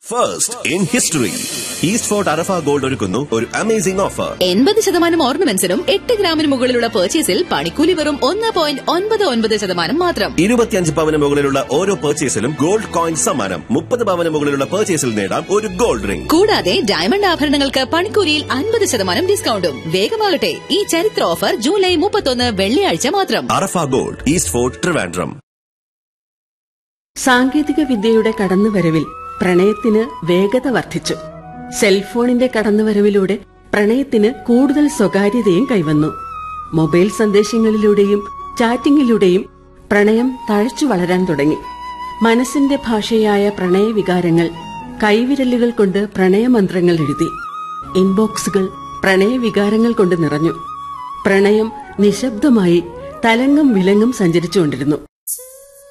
first in history East Fort Arafa gold ഒരുക്കുന്നു ഒരു amazing offer എൺപത് ശതമാനം ഓർണമെന്റ്സിനും എട്ട് ഗ്രാമിന് മുകളിലുള്ള പർച്ചേസിൽ പണിക്കൂലി വെറും ഒന്ന് പോയിന്റ് ഒൻപത് ഒൻപത് ശതമാനം മാത്രം ഇരുപത്തിയഞ്ച് പവന് മുകളിലുള്ള ഓരോ പർച്ചേസിലും ഗോൾഡ് കോയിൻ സമ്മാനം മുപ്പത് പവന് മുകളിലുള്ള പർച്ചേസിൽ നേടാം ഒരു ഗോൾഡ് റിംഗ് കൂടാതെ ഡയമണ്ട് ആഭരണങ്ങൾക്ക് പണിക്കൂലിയിൽ അൻപത് ശതമാനം ഡിസ്കൗണ്ടും വേഗമാകട്ടെ ഈ ചരിത്ര ഓഫർ ജൂലൈ മുപ്പത്തൊന്ന് വെള്ളിയാഴ്ച മാത്രം Arafa gold East Fort Trivandrum സാങ്കേതിക വിദ്യയുടെ കടന്നുവരവിൽ പ്രണയത്തിന് വേഗത വർദ്ധിച്ചു സെൽഫോണിന്റെ കടന്നുവരവിലൂടെ പ്രണയത്തിന് കൂടുതൽ സ്വകാര്യതയും കൈവന്നു മൊബൈൽ സന്ദേശങ്ങളിലൂടെയും ചാറ്റിംഗിലൂടെയും പ്രണയം തഴച്ചു വളരാൻ തുടങ്ങി മനസ്സിന്റെ ഭാഷയായ പ്രണയവികാരങ്ങൾ കൈവിരലുകൾ കൊണ്ട് പ്രണയമന്ത്രങ്ങൾ എഴുതി ഇൻബോക്സുകൾ പ്രണയവികാരങ്ങൾ കൊണ്ട് നിറഞ്ഞു പ്രണയം നിശബ്ദമായി തലങ്ങും വിലങ്ങും സഞ്ചരിച്ചുകൊണ്ടിരുന്നു